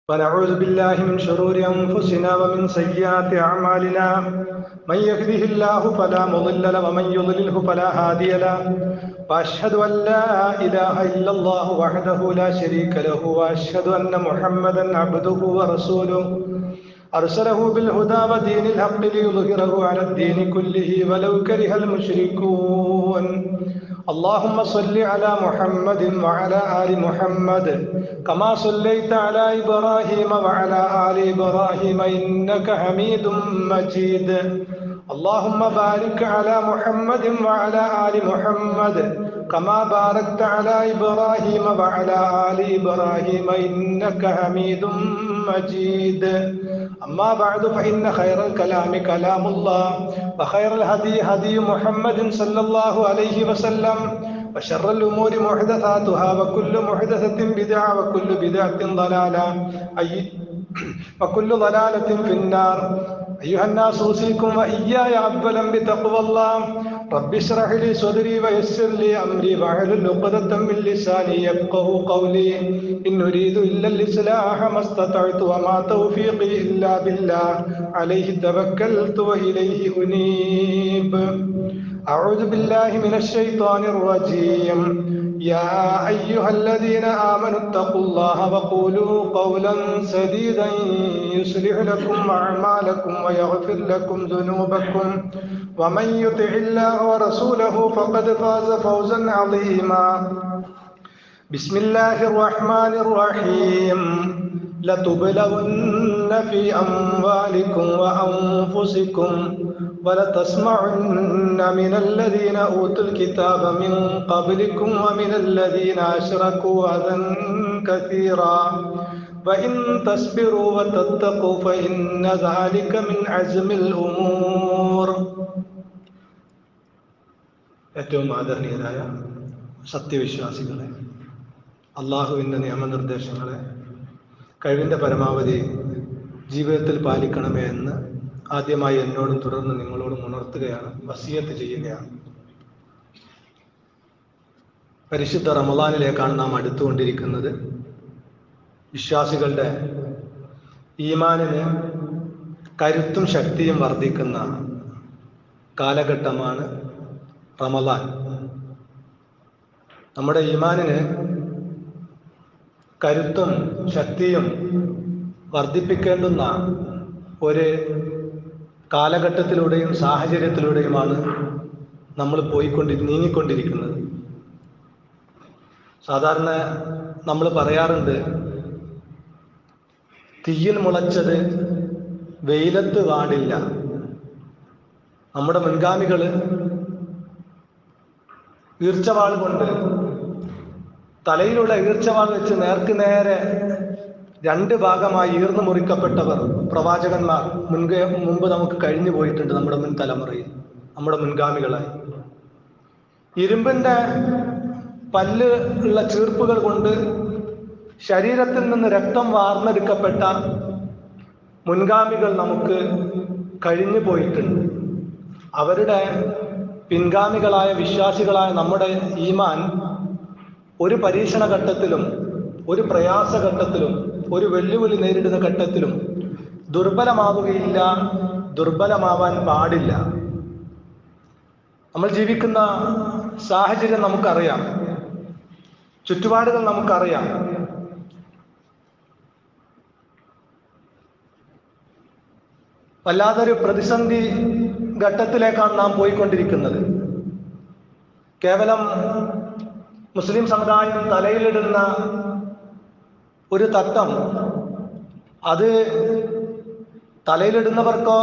ونعوذ بالله من شرور أنفسنا ومن سيئات أعمالنا من يهده الله فلا مضل له ومن يضلله فلا هادي له وأشهد أن لا إله إلا الله وحده لا شريك له وأشهد أن محمدا عبده ورسوله أرسله بالهدى ودين الحق ليظهره على الدين كله ولو كره المشركون اللهم صل على محمد وعلى آل محمد كما صليت على إبراهيم وعلى آل إبراهيم إنك حميد مجيد اللهم بارك على محمد وعلى آل محمد كما باركت على إبراهيم وعلى آل إبراهيم إنك حميد مجيد أما بعد فإن خير الكلام كلام الله وخير الهدي هدي محمد صلى الله عليه وسلم وشر الأمور محدثاتها وكل محدثة بدعة وكل بدعة ضلالة أي وكل ضلالة في النار أيها الناس أوصيكم وإياي أولا بتقوى الله رب اشرح لي صدري ويسر لي أمري واحلل عقدة من لساني يفقه قولي إن أريد إلا الإصلاح ما استطعت وما توفيقي إلا بالله عليه توكلت وإليه أنيب أعوذ بالله من الشيطان الرجيم يا أيها الذين آمنوا اتقوا الله وقولوا قولا سديدا يصلح لكم أعمالكم ويغفر لكم ذنوبكم ومن يطع الله ورسوله فقد فاز فوزا عظيما بسم الله الرحمن الرحيم لتبلون في أموالكم وأنفسكم ولتسمعن من الذين أوتوا الكتاب من قبلكم ومن الذين أشركوا أذى كثيرا وإن تصبروا وتتقوا فإن ذلك من عزم الأمور ഏറ്റവും ആദരണീയരായ സത്യവിശ്വാസികളെ അള്ളാഹുവിൻ്റെ നിയമനിർദ്ദേശങ്ങളെ കഴിവിൻ്റെ പരമാവധി ജീവിതത്തിൽ പാലിക്കണമേ എന്ന് ആദ്യമായി എന്നോടും തുടർന്ന് നിങ്ങളോടും ഉണർത്തുകയാണ് വസിയത്ത് ചെയ്യുകയാണ് പരിശുദ്ധ റമദാനിലേക്കാണ് നാം അടുത്തുകൊണ്ടിരിക്കുന്നത് വിശ്വാസികളുടെ ഈമാനിന് കരുത്തും ശക്തിയും വർദ്ധിക്കുന്ന കാലഘട്ടമാണ് റമദാൻ നമ്മുടെ ഈമാനിന് കരുത്തും ശക്തിയും വർദ്ധിപ്പിക്കേണ്ടുന്ന ഒരു കാലഘട്ടത്തിലൂടെയും സാഹചര്യത്തിലൂടെയുമാണ് നമ്മൾ പോയിക്കൊണ്ടി നീങ്ങിക്കൊണ്ടിരിക്കുന്നത് സാധാരണ നമ്മൾ പറയാറുണ്ട് തീയിൽ മുളച്ചത് വെയിലത്ത് വാടില്ല നമ്മുടെ മുൻഗാമികൾ ഈർച്ചവാൾ കൊണ്ട് തലയിലുള്ള ഈർച്ചവാൾ വെച്ച് നേർക്ക് നേരെ രണ്ട് ഭാഗമായി ഈർന്നു മുറിക്കപ്പെട്ടവർ പ്രവാചകന്മാർ മുൻകേ മുമ്പ് നമുക്ക് കഴിഞ്ഞു പോയിട്ടുണ്ട് നമ്മുടെ മുൻ തലമുറയിൽ നമ്മുടെ മുൻഗാമികളായി ഇരുമ്പിന്റെ പല്ല് ഉള്ള ചീർപ്പുകൾ കൊണ്ട് ശരീരത്തിൽ നിന്ന് രക്തം വാർന്നെടുക്കപ്പെട്ട മുൻഗാമികൾ നമുക്ക് കഴിഞ്ഞു പോയിട്ടുണ്ട് അവരുടെ പിൻഗാമികളായ വിശ്വാസികളായ നമ്മുടെ ഈമാൻ ഒരു പരീക്ഷണ ഘട്ടത്തിലും ഒരു പ്രയാസഘട്ടത്തിലും ഒരു വെല്ലുവിളി നേരിടുന്ന ഘട്ടത്തിലും ദുർബലമാവുകയില്ല ദുർബലമാവാൻ പാടില്ല നമ്മൾ ജീവിക്കുന്ന സാഹചര്യം നമുക്കറിയാം ചുറ്റുപാടുകൾ നമുക്കറിയാം വല്ലാതൊരു പ്രതിസന്ധി ഘട്ടത്തിലേക്കാണ് നാം പോയിക്കൊണ്ടിരിക്കുന്നത് കേവലം മുസ്ലിം സമുദായം തലയിലിടുന്ന ഒരു തട്ടം അത് തലയിലിടുന്നവർക്കോ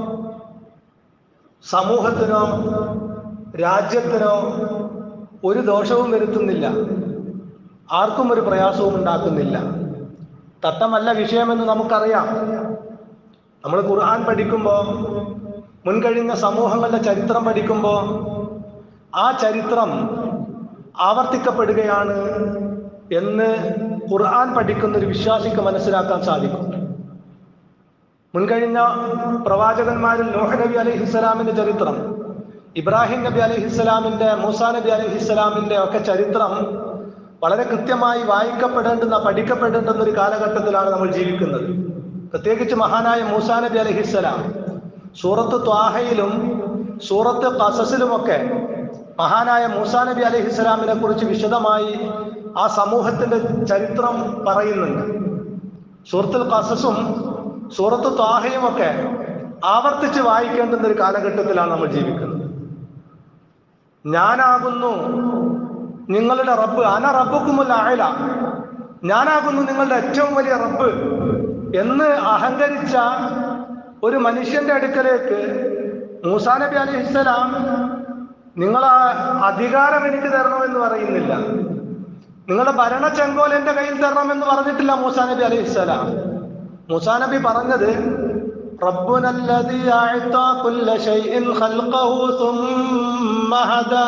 സമൂഹത്തിനോ രാജ്യത്തിനോ ഒരു ദോഷവും വരുത്തുന്നില്ല ആർക്കും ഒരു പ്രയാസവും ഉണ്ടാക്കുന്നില്ല തട്ടമല്ല വിഷയമെന്ന് നമുക്കറിയാം നമ്മൾ ഖുർആൻ പഠിക്കുമ്പോൾ മുൻകഴിഞ്ഞ സമൂഹങ്ങളുടെ ചരിത്രം പഠിക്കുമ്പോൾ ആ ചരിത്രം ആവർത്തിക്കപ്പെടുകയാണ് എന്ന് ഖുർആൻ പഠിക്കുന്ന ഒരു വിശ്വാസിക്ക് മനസ്സിലാക്കാൻ സാധിക്കും മുൻകഴിഞ്ഞ പ്രവാചകന്മാരിൽ നോഹ നബി അലഹിസ്സലാമിന്റെ ചരിത്രം ഇബ്രാഹിം നബി അലഹിസ്സലാമിന്റെ മൂസാ നബി അലഹിസ്സലാമിന്റെ ഒക്കെ ചരിത്രം വളരെ കൃത്യമായി വായിക്കപ്പെടേണ്ടുന്ന പഠിക്കപ്പെടേണ്ടുന്ന ഒരു കാലഘട്ടത്തിലാണ് നമ്മൾ ജീവിക്കുന്നത് പ്രത്യേകിച്ച് മഹാനായ മൂസാ നബി അലഹിസ്സലാം സൂറത്ത് ത്വാഹയിലും സൂറത്ത് കസസിലുമൊക്കെ മഹാനായ മൂസാ നബി അലഹിസ്സലാമിനെ കുറിച്ച് വിശദമായി ആ സമൂഹത്തിന്റെ ചരിത്രം പറയുന്നുണ്ട് സൂറത്തുൽ കസസും സൂറത്ത് ത്വാഹയും ഒക്കെ ആവർത്തിച്ച് വായിക്കേണ്ടുന്ന ഒരു കാലഘട്ടത്തിലാണ് നമ്മൾ ജീവിക്കുന്നത് ഞാനാകുന്നു നിങ്ങളുടെ റബ്ബ് അന റബ്ബുക്കുമുല്ല അയല ഞാനാകുന്നു നിങ്ങളുടെ ഏറ്റവും വലിയ റബ്ബ് എന്ന് അഹങ്കരിച്ച ഒരു മനുഷ്യന്റെ അടുക്കലേക്ക് മൂസാ നബി അലൈഹി ഇസ്ലാം നിങ്ങൾ ആ അധികാരം എനിക്ക് തരണമെന്ന് പറയുന്നില്ല നിങ്ങളുടെ ഭരണ ചെങ്കോൽ എന്റെ കയ്യിൽ തരണമെന്ന് പറഞ്ഞിട്ടില്ല മൂസാ നബി അലൈഹി ഇസ്ലാം മൂസാ നബി പറഞ്ഞത് ربنا الذي أعطى كل شيء خلقه ثم هدى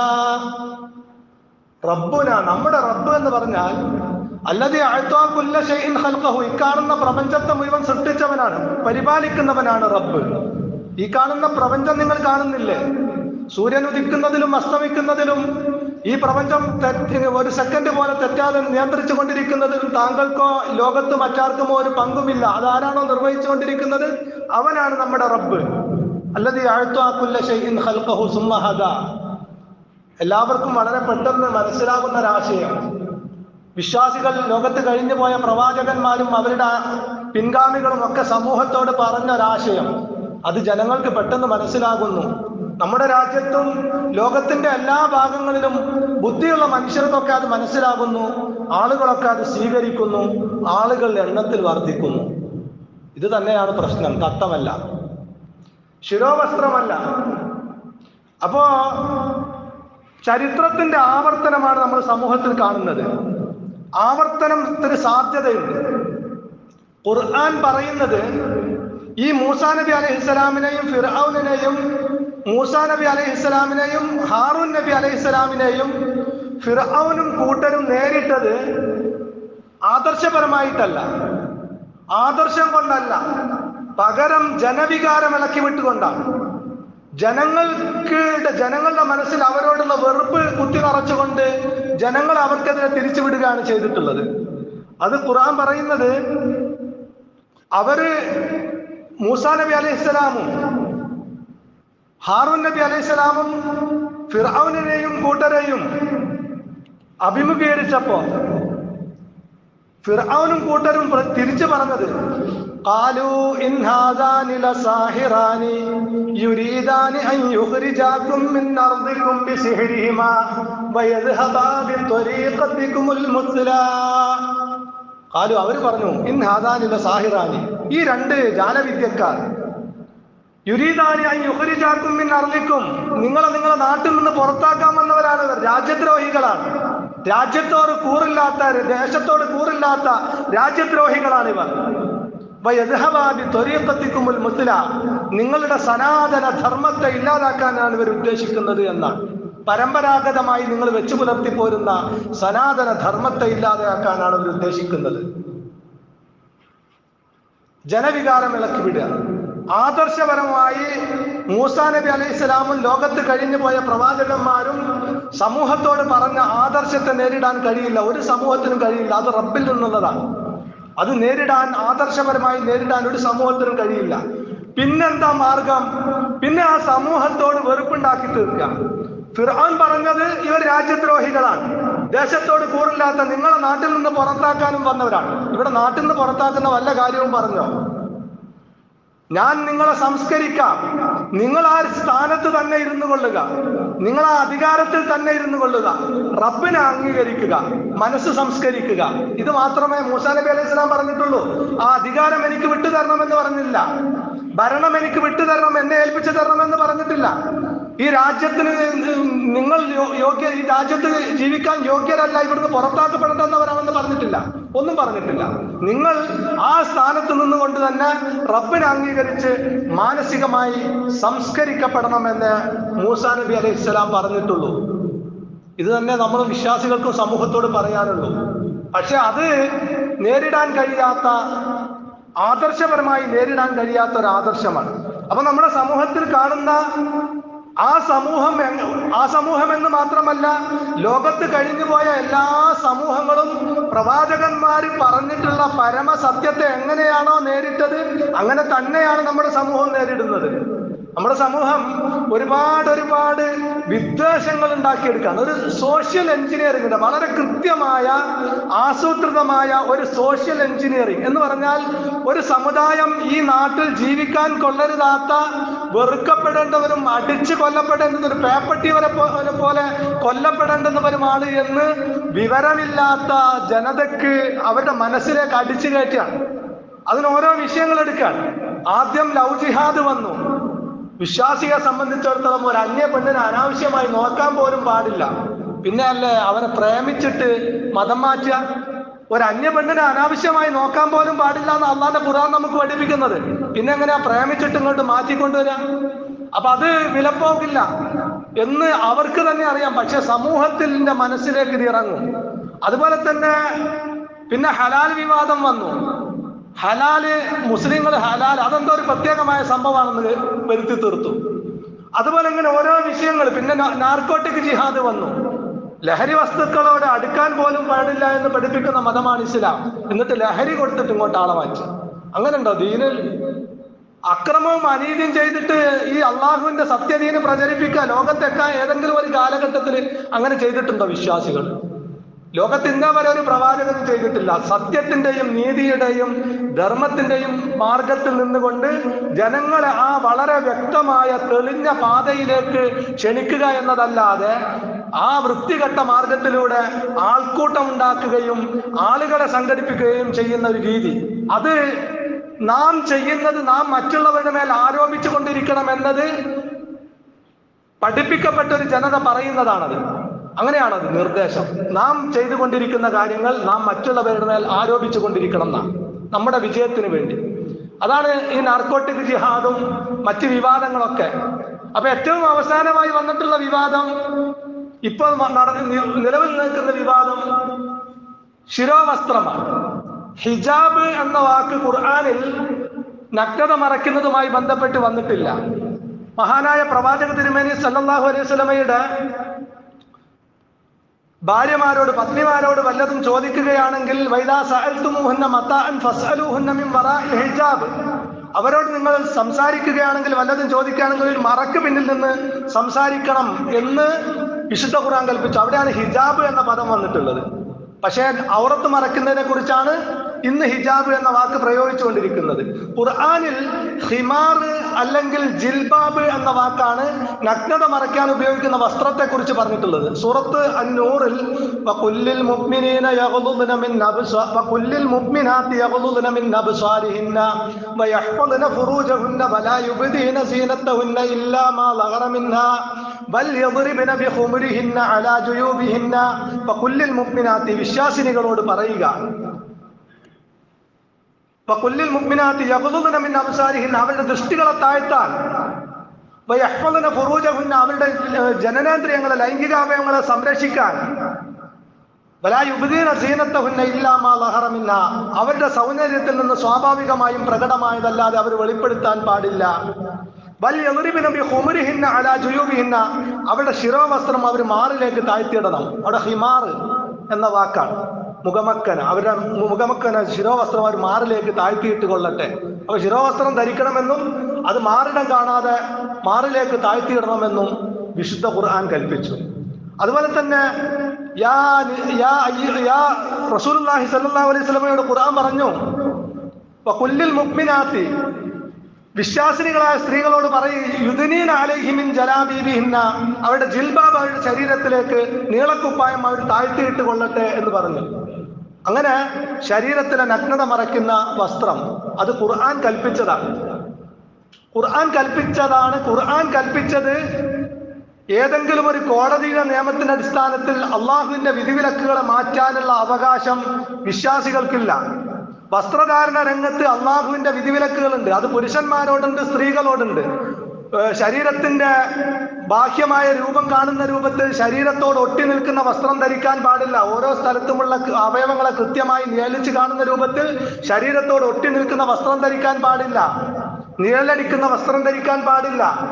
റബ്ബുന നമ്മുടെ റബ്ബ് എന്ന് പറഞ്ഞാൽ അല്ലതി അഴുത്താക്കുല്ല ഷെയ്ൻ ഖൽഖഹു ഈ കാണുന്ന പ്രപഞ്ചത്തെ മുഴുവൻ സൃഷ്ടിച്ചവനാണ് പരിപാലിക്കുന്നവനാണ് റബ്ബ് ഈ കാണുന്ന പ്രപഞ്ചം നിങ്ങൾ കാണുന്നില്ലേ സൂര്യൻ ഉദിക്കുന്നതിലും അസ്തമിക്കുന്നതിലും ഈ പ്രപഞ്ചം തെറ്റ് ഒരു സെക്കൻഡ് പോലെ തെറ്റാതെ നിയന്ത്രിച്ചു കൊണ്ടിരിക്കുന്നതിലും താങ്കൾക്കോ ലോകത്ത് മറ്റാർക്കുമോ ഒരു പങ്കുമില്ല അതാരാണോ നിർവഹിച്ചു കൊണ്ടിരിക്കുന്നത് അവനാണ് നമ്മുടെ റബ്ബ് അല്ലതി അഴുത്താക്കുല്ല ഷെയ്ൻ ഖൽഖഹു സുമ്മഹദ എല്ലാവർക്കും വളരെ പെട്ടെന്ന് മനസ്സിലാകുന്ന ഒരാശയം വിശ്വാസികൾ ലോകത്ത് കഴിഞ്ഞു പോയ പ്രവാചകന്മാരും അവരുടെ പിൻഗാമികളും ഒക്കെ സമൂഹത്തോട് പറഞ്ഞ ഒരാശയം അത് ജനങ്ങൾക്ക് പെട്ടെന്ന് മനസ്സിലാകുന്നു നമ്മുടെ രാജ്യത്തും ലോകത്തിന്റെ എല്ലാ ഭാഗങ്ങളിലും ബുദ്ധിയുള്ള മനുഷ്യർക്കൊക്കെ അത് മനസ്സിലാകുന്നു ആളുകളൊക്കെ അത് സ്വീകരിക്കുന്നു ആളുകൾ എണ്ണത്തിൽ വർദ്ധിക്കുന്നു ഇത് തന്നെയാണ് പ്രശ്നം തത്തമല്ല ശിരോവസ്ത്രമല്ല അപ്പോ ചരിത്രത്തിന്റെ ആവർത്തനമാണ് നമ്മൾ സമൂഹത്തിൽ കാണുന്നത് ആവർത്തനത്തിന് സാധ്യതയുണ്ട് ഖുർആൻ പറയുന്നത് ഈ മൂസാ നബി അലൈഹി ഇസ്ലാമിനെയും ഫിർഔനെയും മൂസാ നബി അലൈഹി ഇസ്ലാമിനെയും ഹാറൂൻ നബി അലൈഹി ഇസ്ലാമിനെയും ഫിർഔനും കൂട്ടരും നേരിട്ടത് ആദർശപരമായിട്ടല്ല ആദർശം കൊണ്ടല്ല പകരം ജനവികാരം ഇളക്കി വിട്ടുകൊണ്ടാണ് ജനങ്ങൾക്ക് ജനങ്ങളുടെ മനസ്സിൽ അവരോടുള്ള വെറുപ്പ് കുത്തി നിറച്ചുകൊണ്ട് ജനങ്ങൾ അവർക്കെതിരെ തിരിച്ചുവിടുകയാണ് ചെയ്തിട്ടുള്ളത് അത് ഖുർആൻ പറയുന്നത് അവര് മൂസാ നബി അലൈഹി സ്വലാമും ഹാറൂൻ നബി അലൈഹി സ്വലാമും ഫിറൌനെയും കൂട്ടരെയും അഭിമുഖീകരിച്ചപ്പോ ഫിറൌനും കൂട്ടരും പ്ര- തിരിച്ചു പറഞ്ഞത് قالوا إن هذان لساحران يريدان أن يخرجاكم من أرضكم بسحرهما ويذهبا بطريقتكم المثلى قالوا അവർ പറഞ്ഞു ഇൻ ഹാദാനില സാഹിറാനി ഈ രണ്ട് ജാലവിദ്യക്കാർ യുരീദാനി അൻ യുഖരിജാക്കും മിൻ അർളിക്കും നിങ്ങളെ നിങ്ങളെ നാട്ടിൽ നിന്ന് പുറത്താക്കാൻ വന്നവരാണ് ഇവർ രാജ്യദ്രോഹികളാണ് രാജ്യത്തോട് കൂറില്ലാത്ത ദേശത്തോട് കൂറില്ലാത്ത രാജ്യദ്രോഹികളാണ് ഇവർ വയദ്ഹബാബി ത്വരീഖത്തിക്കുമുൽ മുസ്ല നിങ്ങളുടെ സനാതന ധർമ്മത്തെ ഇല്ലാതാക്കാനാണ് ഇവർ ഉദ്ദേശിക്കുന്നത് എന്നാണ് പരമ്പരാഗതമായി നിങ്ങൾ വെച്ചു പുലർത്തി പോരുന്ന സനാതന ധർമ്മത്തെ ഇല്ലാതാക്കാനാണ് ഇവർ ഉദ്ദേശിക്കുന്നത് ജനവികാരം ഇളക്കി വിടുക ആദർശപരമായി മൂസാ നബി അലൈഹി സ്വലാമും ലോകത്ത് കഴിഞ്ഞു പോയ പ്രവാചകന്മാരും സമൂഹത്തോട് പറഞ്ഞ ആദർശത്തെ നേരിടാൻ കഴിയില്ല ഒരു സമൂഹത്തിനും കഴിയില്ല അത് റബ്ബിൽ നിന്നുള്ളതാണ് അത് നേരിടാൻ ആദർശപരമായി നേരിടാൻ ഒരു സമൂഹത്തിനും കഴിയില്ല പിന്നെന്താ മാർഗം പിന്നെ ആ സമൂഹത്തോട് വെറുപ്പുണ്ടാക്കി തീർക്കുക ഫിർആൻ പറഞ്ഞത് ഇവർ രാജ്യദ്രോഹികളാണ് ദേശത്തോട് കൂറില്ലാത്ത നിങ്ങളെ നാട്ടിൽ നിന്ന് പുറത്താക്കാനും വന്നവരാണ് ഇവിടെ നാട്ടിൽ നിന്ന് പുറത്താക്കുന്ന വല്ല കാര്യവും പറഞ്ഞോ ഞാൻ നിങ്ങളെ സംസ്കരിക്കാം നിങ്ങൾ ആ സ്ഥാനത്ത് തന്നെ ഇരുന്നു കൊള്ളുക നിങ്ങൾ ആ അധികാരത്തിൽ തന്നെ ഇരുന്നു കൊള്ളുക റബ്ബിനെ അംഗീകരിക്കുക മനസ്സ് സംസ്കരിക്കുക ഇത് മാത്രമേ മൂസാ നബി അലൈഹി സ്വലാം പറഞ്ഞിട്ടുള്ളൂ ആ അധികാരം എനിക്ക് വിട്ടു തരണമെന്ന് പറഞ്ഞില്ല ഭരണം എനിക്ക് വിട്ടു തരണം എന്നെ ഏൽപ്പിച്ചു തരണമെന്ന് പറഞ്ഞിട്ടില്ല ഈ രാജ്യത്തിന് നിങ്ങൾ യോ- യോഗ്യ ഈ രാജ്യത്ത് ജീവിക്കാൻ യോഗ്യരല്ല ഇവിടുന്ന് പുറത്താക്കപ്പെടേണ്ടെന്നവരാണെന്ന് പറഞ്ഞിട്ടില്ല ഒന്നും പറഞ്ഞിട്ടില്ല നിങ്ങൾ ആ സ്ഥാനത്ത് നിന്നുകൊണ്ട് തന്നെ റബ്ബിനെ അംഗീകരിച്ച് മാനസികമായി സംസ്കരിക്കപ്പെടണമെന്ന് മൂസാ നബി അലൈഹി സ്വലാം പറഞ്ഞിട്ടുള്ളൂ ഇത് തന്നെ നമ്മൾ വിശ്വാസികൾക്കും സമൂഹത്തോട് പറയാനുള്ളൂ പക്ഷെ അത് നേരിടാൻ കഴിയാത്ത ആദർശപരമായി നേരിടാൻ കഴിയാത്ത ഒരു ആദർശമാണ് അപ്പൊ നമ്മുടെ സമൂഹത്തിൽ കാണുന്ന ആ സമൂഹം എങ്- ആ സമൂഹം എന്ന് മാത്രമല്ല ലോകത്ത് കഴിഞ്ഞു പോയ എല്ലാ സമൂഹങ്ങളും പ്രവാചകന്മാർ പറഞ്ഞിട്ടുള്ള പരമസത്യത്തെ എങ്ങനെയാണോ നേരിട്ടത് അങ്ങനെ തന്നെയാണ് നമ്മുടെ സമൂഹം നേരിടുന്നത് നമ്മുടെ സമൂഹം ഒരുപാട് ഒരുപാട് വിദ്വേഷങ്ങൾ ഉണ്ടാക്കിയെടുക്കുകയാണ് ഒരു സോഷ്യൽ എഞ്ചിനീയറിംഗിന്റെ വളരെ കൃത്യമായ ആസൂത്രിതമായ ഒരു സോഷ്യൽ എഞ്ചിനീയറിംഗ് എന്ന് പറഞ്ഞാൽ ഒരു സമുദായം ഈ നാട്ടിൽ ജീവിക്കാൻ കൊള്ളരുതാത്ത വെറുക്കപ്പെടേണ്ടവരും അടിച്ചു കൊല്ലപ്പെടേണ്ടുന്ന ഒരു പേപ്പട്ടിവരെ പോലെ പോലെ കൊല്ലപ്പെടേണ്ടുന്നവരും ആള് എന്ന് വിവരമില്ലാത്ത ജനതയ്ക്ക് അവരുടെ മനസ്സിലേക്ക് അടിച്ചു കയറ്റുകയാണ് അതിന് ഓരോ വിഷയങ്ങൾ എടുക്കാൻ ആദ്യം ലവ് ജിഹാദ് വന്നു വിശ്വാസിയെ സംബന്ധിച്ചിടത്തോളം ഒരു അന്യ പെണ്ണിനെ അനാവശ്യമായി നോക്കാൻ പോലും പാടില്ല പിന്നെ അല്ലേ അവനെ പ്രേമിച്ചിട്ട് മതം മാറ്റുക ഒരു അന്യ പെണ്ണിനെ അനാവശ്യമായി നോക്കാൻ പോലും പാടില്ല എന്ന് അള്ളാന്റെ ഖുർആൻ നമുക്ക് പഠിപ്പിക്കുന്നത് പിന്നെ എങ്ങനെയാ പ്രേമിച്ചിട്ട് ഇങ്ങോട്ട് മാറ്റിക്കൊണ്ടുവരാ അപ്പൊ അത് വിലപ്പോകില്ല എന്ന് അവർക്ക് തന്നെ അറിയാം പക്ഷെ സമൂഹത്തിന്റെ മനസ്സിലേക്ക് ഇത് ഇറങ്ങും അതുപോലെ തന്നെ പിന്നെ ഹലാൽ വിവാദം വന്നു ഹലാല് മുസ്ലിങ്ങൾ ഹലാൽ അതെന്തോ ഒരു പ്രത്യേകമായ സംഭവമാണെന്ന് വരുത്തി തീർത്തു അതുപോലെ ഇങ്ങനെ ഓരോ വിഷയങ്ങൾ പിന്നെ നാർക്കോട്ടിക് ജിഹാദ് വന്നു ലഹരി വസ്തുക്കളോട് അടുക്കാൻ പോലും പാടില്ല എന്ന് പഠിപ്പിക്കുന്ന മതമാണ് ഇസ്ലാം എന്നിട്ട് ലഹരി കൊടുത്തിട്ട് ഇങ്ങോട്ട് ആളെ മാറ്റി അങ്ങനെ ഉണ്ടോ ദീനിൽ അക്രമവും അനീതിയും ചെയ്തിട്ട് ഈ അള്ളാഹുവിന്റെ സത്യദീന് പ്രചരിപ്പിക്കുക ലോകത്തെക്കാൻ ഏതെങ്കിലും ഒരു കാലഘട്ടത്തിൽ അങ്ങനെ ചെയ്തിട്ടുണ്ടോ വിശ്വാസികൾ ലോകത്ത് ഇന്ന വരെ ഒരു പ്രവാചകനും ചെയ്തിട്ടില്ല സത്യത്തിന്റെയും നീതിയുടെയും ധർമ്മത്തിന്റെയും മാർഗത്തിൽ നിന്നുകൊണ്ട് ജനങ്ങളെ ആ വളരെ വ്യക്തമായ തെളിഞ്ഞ പാതയിലേക്ക് ക്ഷണിക്കുക എന്നതല്ലാതെ ആ വൃത്തികെട്ട മാർഗത്തിലൂടെ ആൾക്കൂട്ടം ഉണ്ടാക്കുകയും ആളുകളെ സംഘടിപ്പിക്കുകയും ചെയ്യുന്ന ഒരു രീതി അത് നാം ചെയ്യുന്നത് നാം മറ്റുള്ളവരുടെ മേൽ ആരോപിച്ചു കൊണ്ടിരിക്കണം എന്നത് പഠിപ്പിക്കപ്പെട്ട ഒരു ജനത പറയുന്നതാണത് അങ്ങനെയാണത് നിർദ്ദേശം നാം ചെയ്തുകൊണ്ടിരിക്കുന്ന കാര്യങ്ങൾ നാം മറ്റുള്ളവരുടെ മേൽ ആരോപിച്ചു കൊണ്ടിരിക്കണം എന്നാണ് നമ്മുടെ വിജയത്തിന് വേണ്ടി അതാണ് ഈ നാർക്കോട്ടിക് ജിഹാദും മറ്റ് വിവാദങ്ങളൊക്കെ അപ്പൊ ഏറ്റവും അവസാനമായി വന്നിട്ടുള്ള വിവാദം ഇപ്പോൾ നട- നി- നിലവിൽ നിൽക്കുന്ന വിവാദം ശിരോവസ്ത്രമാണ് ഹിജാബ് എന്ന വാക്ക് ഖുർആനിൽ നഗ്നത മറയ്ക്കുന്നതുമായി ബന്ധപ്പെട്ട് വന്നിട്ടില്ല മഹാനായ പ്രവാചക തിരുമേനി സല്ലല്ലാഹു അലൈഹി വസല്ലമയുടെ ഭാര്യമാരോട് പത്നിമാരോട് വല്ലതും ചോദിക്കുകയാണെങ്കിൽ വൈദാ സഅൽതുമൂഹുന്ന മതാഅൻ ഫസ്അലൂഹുന്ന മിൻ വറാഇൽ ഹിജാബ് അവരോട് നിങ്ങൾ സംസാരിക്കുകയാണെങ്കിൽ വല്ലതും ചോദിക്കുകയാണെങ്കിൽ ഒരു മറക്ക് പിന്നിൽ നിന്ന് സംസാരിക്കണം എന്ന് വിശുദ്ധ ഖുർആൻ കൽപ്പിച്ചു അവിടെയാണ് ഹിജാബ് എന്ന പദം വന്നിട്ടുള്ളത് പക്ഷേ ഔറത്ത് മറക്കുന്നതിനെ കുറിച്ചാണ് ഇന്ന് ഹിജാബ് എന്ന വാക്ക് പ്രയോഗിച്ചുകൊണ്ടിരിക്കുന്നത് ഖുർആനിൽ ഹിമാർ അല്ലെങ്കിൽ ജിൽബാബ് എന്ന വാക്കാണ് നഗ്നത മറയ്ക്കാൻ ഉപയോഗിക്കുന്ന വസ്ത്രത്തെ കുറിച്ച് പറഞ്ഞിട്ടുള്ളത് സൂറത്ത് അന്നൂറിൽ വഖുല്ലിൽ മുഅ്മിനീന യഗ്ളുദ്ന മിൻ അബ്സാ- വഖുല്ലിൽ മുഅ്മിനാത്തി യഗ്ളുദ്ന മിൻ അബ്സാരിഹിന്ന വയഹ്ഫദ്ന ഫുറൂജഹുന്ന വലാ യുബ്ദീന സീനത്തഹുന്ന ഇല്ലാ മാ ളഗറ മിൻഹാ ബൽ യദ്രിബന ബിഖുമുരിഹിന്ന അലാ ജുയൂബിഹിന്ന വഖുല്ലിൽ മുഅ്മിനാത്തി വിശ്വാസിനികളോട് പറയുക വഖുല്ലിൽ മുഅ്മിനാത്തി യഗ്ളുദ്ന മിൻ അബ്സാരിഹിന്ന അവരുടെ ദൃഷ്ടികളെ താഴ്ത്താൻ വയഹ്ഫദ്ന ഫുറൂജഹുന്ന അവരുടെ ഏഹ്, ജനനേന്ദ്രിയങ്ങളെ ലൈംഗിക അവയവങ്ങളെ സംരക്ഷിക്കാൻ വലാ യുബ്ദീന സീനത്തഹുന്ന ഇല്ലാ മാ ളഹറ മിൻഹാ അവരുടെ സൗന്ദര്യത്തിൽ നിന്ന് സ്വാഭാവികമായും പ്രകടമായതല്ലാതെ അവർ വെളിപ്പെടുത്താൻ പാടില്ല ബൽ യദ്രിബന ബിഖുമുരിഹിന്ന അലാ ജുയൂബിഹിന്ന അവരുടെ ശിരോവസ്ത്രം അവർ മാറിലേക്ക് താഴ്ത്തിയിടണം അവിടെ ഹിമാർ എന്ന വാക്കാണ് മുഖമക്കന അവരുടെ മു- മുഖമക്കന ശിരോവസ്ത്രം അവർ മാറിലേക്ക് താഴ്ത്തിയിട്ട് കൊള്ളട്ടെ അപ്പൊ ശിരോവസ്ത്രം ധരിക്കണമെന്നും അത് മാറിടം കാണാതെ മാറിലേക്ക് താഴ്ത്തിയിടണമെന്നും വിശുദ്ധ ഖുർആൻ കൽപ്പിച്ചു അതുപോലെ തന്നെ യാ നി- യാ അയ്യ- യാ റസൂലുള്ളാഹി സ്വല്ലല്ലാഹു അലൈഹി വസല്ലമയോട് ഖുർആൻ പറഞ്ഞു വഖുല്ലിൽ മുഅ്മിനാത്തി വിശ്വാസിനികളായ സ്ത്രീകളോട് പറയും യുദിനീൻ അലൈഹിമിൻ ജലാബീബിഹിന്ന അവരുടെ ജിൽബാബ് അവരുടെ ശരീരത്തിലേക്ക് നീളക്കുപ്പായം അവർ താഴ്ത്തിയിട്ട് കൊള്ളട്ടെ എന്ന് പറഞ്ഞു അങ്ങനെ ശരീരത്തിലെ നഗ്നത മറയ്ക്കുന്ന വസ്ത്രം അത് ഖുർആൻ കൽപ്പിച്ചതാണ് ഖുർആൻ കൽപ്പിച്ചതാണ് ഖുർആൻ കൽപ്പിച്ചത് ഏതെങ്കിലും ഒരു കോടതിയുടെ നിയമത്തിന്റെ അടിസ്ഥാനത്തിൽ അള്ളാഹുവിന്റെ വിധിവിലക്കുകളെ മാറ്റാനുള്ള അവകാശം വിശ്വാസികൾക്കില്ല വസ്ത്രധാരണ രംഗത്ത് അള്ളാഹുവിന്റെ വിധിവിലക്കുകളുണ്ട് അത് പുരുഷന്മാരോടുണ്ട് സ്ത്രീകളോടുണ്ട് ഏഹ് ശരീരത്തിന്റെ ബാഹ്യമായ രൂപം കാണുന്ന രൂപത്തിൽ ശരീരത്തോട് ഒട്ടി നിൽക്കുന്ന വസ്ത്രം ധരിക്കാൻ പാടില്ല ഓരോ സ്ഥലത്തുമുള്ള ക- അവയവങ്ങളെ കൃത്യമായി നിഴലിച്ച് കാണുന്ന രൂപത്തിൽ ശരീരത്തോട് ഒട്ടി നിൽക്കുന്ന വസ്ത്രം ധരിക്കാൻ പാടില്ല നിഴലടിക്കുന്ന വസ്ത്രം ധരിക്കാൻ പാടില്ല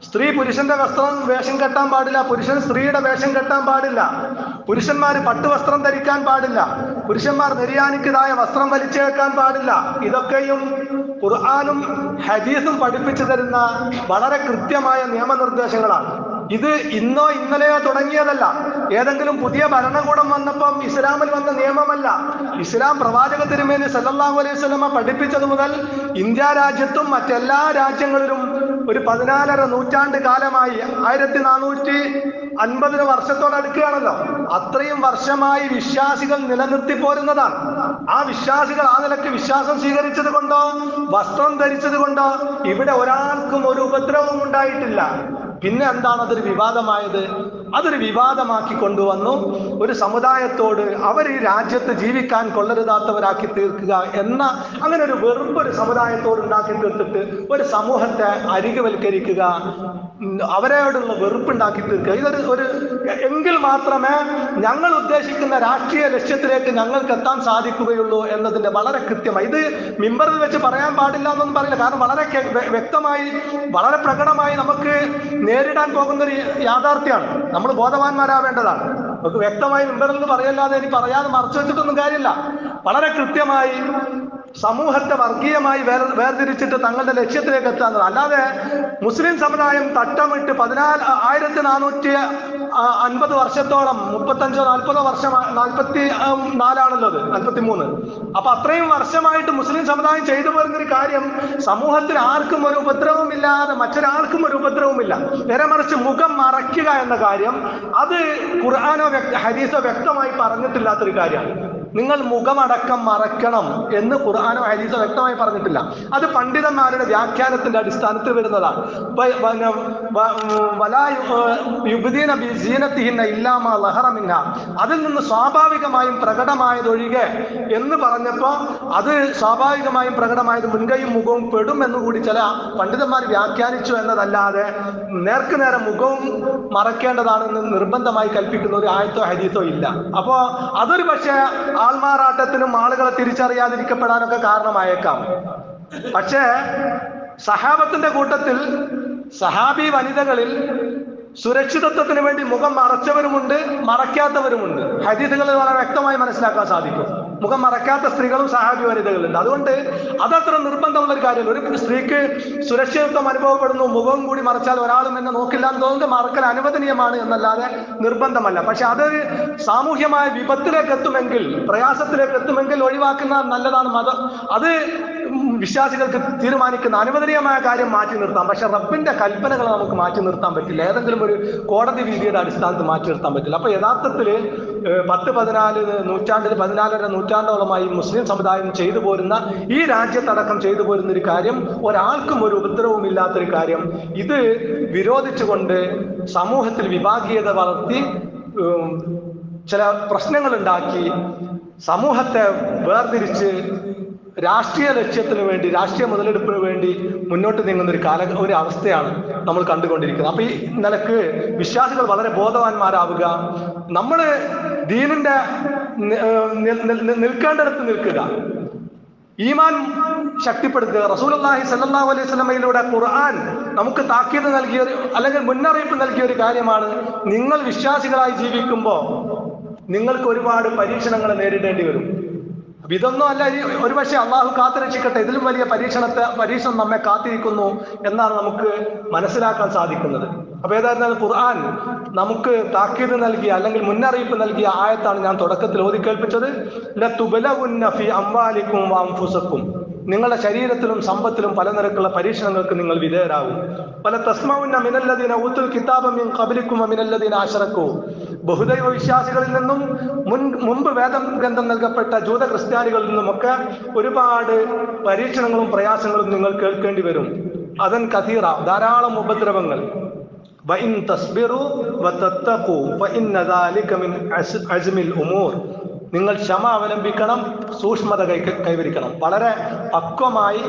സ്ത്രീ പുരുഷന്റെ വസ്ത്രം വേഷം കെട്ടാൻ പാടില്ല പുരുഷൻ സ്ത്രീയുടെ വേഷം കെട്ടാൻ പാടില്ല പുരുഷന്മാർ പട്ടുവസ്ത്രം ധരിക്കാൻ പാടില്ല പുരുഷന്മാർ നിര്യാണിക്കതായ വസ്ത്രം വലിച്ചേക്കാൻ പാടില്ല ഇതൊക്കെയും ഖുർആാനും ഹദീസും പഠിപ്പിച്ചു തരുന്ന വളരെ കൃത്യമായ നിയമനിർദ്ദേശങ്ങളാണ് ഇത് ഇന്നോ ഇന്നലെയോ തുടങ്ങിയതല്ല ഏതെങ്കിലും പുതിയ ഭരണകൂടം വന്നപ്പം ഇസ്ലാമിൽ വന്ന നിയമമല്ല ഇസ്ലാം പ്രവാചക തിരുമേനി സല്ലല്ലാഹു അലൈഹി വസല്ലമ പഠിപ്പിച്ചത് മുതൽ ഇന്ത്യ രാജ്യത്തും മറ്റെല്ലാ രാജ്യങ്ങളിലും ഒരു പതിനാലര നൂറ്റാണ്ട് കാലമായി ആയിരത്തി നാനൂറ്റി അൻപതിന് വർഷത്തോടടുക്കുകയാണല്ലോ അത്രയും വർഷമായി വിശ്വാസികൾ നിലനിർത്തി പോരുന്നതാണ് ആ വിശ്വാസികൾ ആ നിലക്ക് വിശ്വാസം സ്വീകരിച്ചത് കൊണ്ടോ വസ്ത്രം ധരിച്ചത് കൊണ്ടോ ഇവിടെ ഒരാൾക്കും ഒരു ഉപദ്രവവും ഉണ്ടായിട്ടില്ല പിന്നെ എന്താണ് അതൊരു വിവാദമായത് അതൊരു വിവാദമാക്കി കൊണ്ടുവന്നു ഒരു സമുദായത്തോട് അവർ ഈ രാജ്യത്ത് ജീവിക്കാൻ കൊള്ളരുതാത്തവരാക്കി തീർക്കുക എന്ന അങ്ങനെ ഒരു വെറുപ്പ് ഒരു സമുദായത്തോട് ഉണ്ടാക്കി തീർത്തിട്ട് ഒരു സമൂഹത്തെ അരികുവൽക്കരിക്കുക ഉം, അവരോടുള്ള വെറുപ്പുണ്ടാക്കി തീർക്കുക ഇതൊരു ഒരു എങ്കിൽ മാത്രമേ ഞങ്ങൾ ഉദ്ദേശിക്കുന്ന രാഷ്ട്രീയ ലക്ഷ്യത്തിലേക്ക് ഞങ്ങൾക്ക് എത്താൻ സാധിക്കുകയുള്ളൂ എന്നതിന്റെ വളരെ കൃത്യമായി ഇത് മിമ്പറിൽ വെച്ച് പറയാൻ പാടില്ല എന്നൊന്നും പറയില്ല കാരണം വളരെ കെ- വ്യ- വ്യക്തമായി വളരെ പ്രകടമായി നമുക്ക് നേരിടാൻ പോകുന്ന ഒരു യാഥാർത്ഥ്യമാണ് നമ്മൾ ബോധവാന്മാരാവേണ്ടതാണ് നമുക്ക് വ്യക്തമായി മിമ്പറിൽ നിന്ന് പറയല്ലാതെ ഇനി പറയാതെ മറച്ചു വെച്ചിട്ടൊന്നും കാര്യമില്ല വളരെ കൃത്യമായി സമൂഹത്തെ വർഗീയമായി വേർ വേർതിരിച്ചിട്ട് തങ്ങളുടെ ലക്ഷ്യത്തിലേക്ക് എത്താന്നത് അല്ലാതെ മുസ്ലിം സമുദായം തട്ടമിട്ട് പതിനാല് ആയിരത്തി നാനൂറ്റി അൻപത് വർഷത്തോളം മുപ്പത്തഞ്ചോ നാൽപ്പതോ വർഷം നാൽപ്പത്തി നാലാണല്ലോ അത് നാൽപ്പത്തി മൂന്ന് അപ്പൊ അത്രയും വർഷമായിട്ട് മുസ്ലിം സമുദായം ചെയ്തു വരുന്നൊരു കാര്യം സമൂഹത്തിൽ ആർക്കും ഒരു ഉപദ്രവവും ഇല്ലാതെ മറ്റൊരാൾക്കും ഒരു ഉപദ്രവവുമില്ല നേരെ മറിച്ച് മുഖം മറയ്ക്കുക എന്ന കാര്യം അത് ഖുർആാനോ വ്യക്ത ഹദീസോ വ്യക്തമായി പറഞ്ഞിട്ടില്ലാത്തൊരു കാര്യമാണ് നിങ്ങൾ മുഖമടക്കം മറക്കണം എന്ന് ഖുർആാനോ ഹദീസോ വ്യക്തമായി പറഞ്ഞിട്ടില്ല അത് പണ്ഡിതന്മാരുടെ വ്യാഖ്യാനത്തിന്റെ അടിസ്ഥാനത്തിൽ വരുന്നതാണ് വ- വ- വ- വലാ യു- യുബ്ദീന ബി സീനത്തിഹിന്ന ഇല്ലാമ ലഹറ മിൻഹ. അതിൽ നിന്ന് സ്വാഭാവികമായും പ്രകടമായതൊഴികെ എന്ന് പറഞ്ഞപ്പോ അത് സ്വാഭാവികമായും പ്രകടമായത് മുൻകൈയും മുഖവും പെടും എന്ന് കൂടി ചില പണ്ഡിതന്മാർ വ്യാഖ്യാനിച്ചു എന്നതല്ലാതെ നേർക്ക് നേരെ മുഖവും മറക്കേണ്ടതാണെന്ന് നിർബന്ധമായി കൽപ്പിക്കുന്ന ഒരു ആയത്തോ ഹദീത്തോ ഇല്ല അപ്പോ അതൊരു പക്ഷേ ആൾമാറാട്ടത്തിനും ആളുകളെ തിരിച്ചറിയാതിരിക്കപ്പെടാനൊക്കെ കാരണമായേക്കാം പക്ഷേ സഹാബത്തിന്റെ കൂട്ടത്തിൽ സഹാബി വനിതകളിൽ സുരക്ഷിതത്വത്തിന് വേണ്ടി മുഖം മറച്ചവരുമുണ്ട് മറയ്ക്കാത്തവരുമുണ്ട് ഹദീസുകളിൽ വളരെ വ്യക്തമായി മനസ്സിലാക്കാൻ സാധിക്കും മുഖം മറക്കാത്ത സ്ത്രീകളും സഹാബി വനിതകളുണ്ട് അതുകൊണ്ട് അതത്ര നിർബന്ധമുള്ള ഒരു കാര്യമല്ല ഒരു സ്ത്രീക്ക് സുരക്ഷിതത്വം അനുഭവപ്പെടുന്നു മുഖവും കൂടി മറച്ചാൽ ഒരാളും എന്നെ നോക്കില്ല എന്ന് തോന്നുന്നത് മറക്കൽ അനുവദനീയമാണ് എന്നല്ലാതെ നിർബന്ധമല്ല പക്ഷെ അത് സാമൂഹ്യമായ വിപത്തിലേക്ക് എത്തുമെങ്കിൽ പ്രയാസത്തിലേക്ക് എത്തുമെങ്കിൽ ഒഴിവാക്കുന്ന നല്ലതാണ് മതം അത് വിശ്വാസികൾക്ക് തീരുമാനിക്കുന്ന അനുവദനീയമായ കാര്യം മാറ്റി നിർത്താം പക്ഷെ റബ്ബിന്റെ കൽപ്പനകൾ നമുക്ക് മാറ്റി നിർത്താൻ പറ്റില്ല ഏതെങ്കിലും ഒരു കോടതി വിധിയുടെ അടിസ്ഥാനത്തിൽ മാറ്റി നിർത്താൻ പറ്റില്ല അപ്പൊ യഥാർത്ഥത്തിൽ പത്ത് പതിനാല് നൂറ്റാണ്ടിൽ പതിനാലര നൂറ്റാണ്ടോളമായി മുസ്ലിം സമുദായം ചെയ്തു പോരുന്ന ഈ രാജ്യത്തടക്കം ചെയ്തു പോരുന്ന ഒരു കാര്യം ഒരാൾക്കും ഒരു ഉപദ്രവവും ഇല്ലാത്തൊരു കാര്യം ഇത് വിരോധിച്ചുകൊണ്ട് സമൂഹത്തിൽ വിഭാഗീയത വളർത്തി ഉം, ചില പ്രശ്നങ്ങൾ ഉണ്ടാക്കി സമൂഹത്തെ വേർതിരിച്ച് രാഷ്ട്രീയ ലക്ഷ്യത്തിന് വേണ്ടി രാഷ്ട്രീയ മുതലെടുപ്പിന് വേണ്ടി മുന്നോട്ട് നീങ്ങുന്ന ഒരു കാല ഒരു അവസ്ഥയാണ് നമ്മൾ കണ്ടുകൊണ്ടിരിക്കുന്നത് അപ്പൊ ഈ നിലക്ക് വിശ്വാസികൾ വളരെ ബോധവാന്മാരാവുക നമ്മൾ ദീനിന്റെ നി- ഏർ നിൽ- നിൽ- നിൽക്കേണ്ടിടത്ത് നിൽക്കുക ഈമാൻ ശക്തിപ്പെടുത്തുക റസൂലുള്ളാഹി സല്ലല്ലാഹു അലൈഹി വസല്ലമയിലൂടെ ഖുർആൻ നമുക്ക് താക്കീത് നൽകിയ ഒരു അല്ലെങ്കിൽ മുന്നറിയിപ്പ് നൽകിയ ഒരു കാര്യമാണ് നിങ്ങൾ വിശ്വാസികളായി ജീവിക്കുമ്പോൾ നിങ്ങൾക്ക് ഒരുപാട് പരീക്ഷണങ്ങൾ നേരിടേണ്ടി വരും അപ്പൊ ഇതൊന്നും അല്ല ഈ ഒരുപക്ഷെ അള്ളാഹു കാത്തുരക്ഷിക്കട്ടെ ഇതിലും വലിയ പരീക്ഷണത്തെ പരീക്ഷണം നമ്മെ കാത്തിരിക്കുന്നു എന്നാണ് നമുക്ക് മനസ്സിലാക്കാൻ സാധിക്കുന്നത് അപ്പൊ ഏതായിരുന്നാലും ഖുർആൻ നമുക്ക് താക്കീത് നൽകിയ അല്ലെങ്കിൽ മുന്നറിയിപ്പ് നൽകിയ ആയത്താണ് ഞാൻ തുടക്കത്തിൽ ഓതി കേൾപ്പിച്ചത് ലതുബലവുന്ന ഫി അംവാലിക്കും വഅൻഫുസക്കും നിങ്ങളുടെ ശരീരത്തിലും സമ്പത്തിലും പല നിരക്കുള്ള പരീക്ഷണങ്ങൾക്ക് നിങ്ങൾ വിധേയരാകും പല തസ്മാവുന്ന മിനല്ലദീന ഊത്തുൽ കിതാബം മിൻ ഖബലിക്കും മിനല്ലദീന അശറക്കു ബഹുദൈവ വിശ്വാസികളിൽ നിന്നും മുൻ മുമ്പ് വേദം ഗ്രന്ഥം നൽകപ്പെട്ട ജൂത ക്രിസ്ത്യാനികളിൽ നിന്നുമൊക്കെ ഒരുപാട് പരീക്ഷണങ്ങളും പ്രയാസങ്ങളും നിങ്ങൾ കേൾക്കേണ്ടി വരും അതൻ കഥീറ ധാരാളം ഉപദ്രവങ്ങൾ വഇൻ തസ്ബിറു വതത്തഖു ഫഇന്ന ദാലിക മിൻ അസ്- അസ്മിൽ ഉമൂർ നിങ്ങൾ ക്ഷമ അവലംബിക്കണം സൂക്ഷ്മത കൈ കൈവരിക്കണം വളരെ പക്വമായി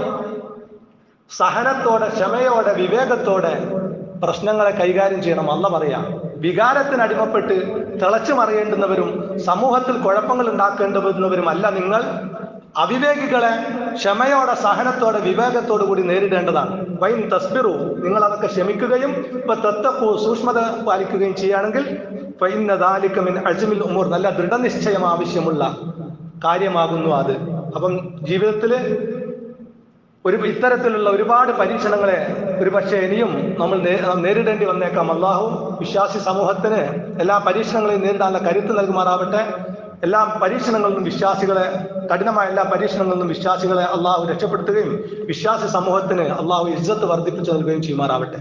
സഹനത്തോടെ ക്ഷമയോടെ വിവേകത്തോടെ പ്രശ്നങ്ങളെ കൈകാര്യം ചെയ്യണം അല്ല പറയാം വികാരത്തിന് അടിമപ്പെട്ട് തിളച്ചു മറിയേണ്ടുന്നവരും സമൂഹത്തിൽ കുഴപ്പങ്ങൾ ഉണ്ടാക്കേണ്ടുന്നവരും അല്ല നിങ്ങൾ അവിവേകികളെ ക്ഷമയോടെ സഹനത്തോടെ വിവേകത്തോടു കൂടി നേരിടേണ്ടതാണ് വൈൻ തസ്ബിറു നിങ്ങൾ അതൊക്കെ ക്ഷമിക്കുകയും ഇപ്പൊ തത്തപ്പു സൂക്ഷ്മത പാലിക്കുകയും ചെയ്യുകയാണെങ്കിൽ ഫൈനദാലിക്കമിൻ അജ്മിൽ ഉമൂർ നല്ല ദൃഢനിശ്ചയം ആവശ്യമുള്ള കാര്യമാകുന്നു അത് അപ്പം ജീവിതത്തിൽ ഒരു ഇത്തരത്തിലുള്ള ഒരുപാട് പരീക്ഷണങ്ങളെ ഒരു പക്ഷേ ഇനിയും നമ്മൾ നേ- നേരിടേണ്ടി വന്നേക്കാം അള്ളാഹു വിശ്വാസി സമൂഹത്തിന് എല്ലാ പരീക്ഷണങ്ങളെയും നേരിടാനുള്ള കരുത്ത് നൽകുമാറാവട്ടെ എല്ലാ പരീക്ഷണങ്ങളിൽ നിന്നും വിശ്വാസികളെ കഠിനമായ എല്ലാ പരീക്ഷണങ്ങളിൽ നിന്നും വിശ്വാസികളെ അള്ളാഹു രക്ഷപ്പെടുത്തുകയും വിശ്വാസി സമൂഹത്തിന് അള്ളാഹു ഇജ്ജത്ത് വർദ്ധിപ്പിച്ചു നൽകുകയും ചെയ്യുമാറാവട്ടെ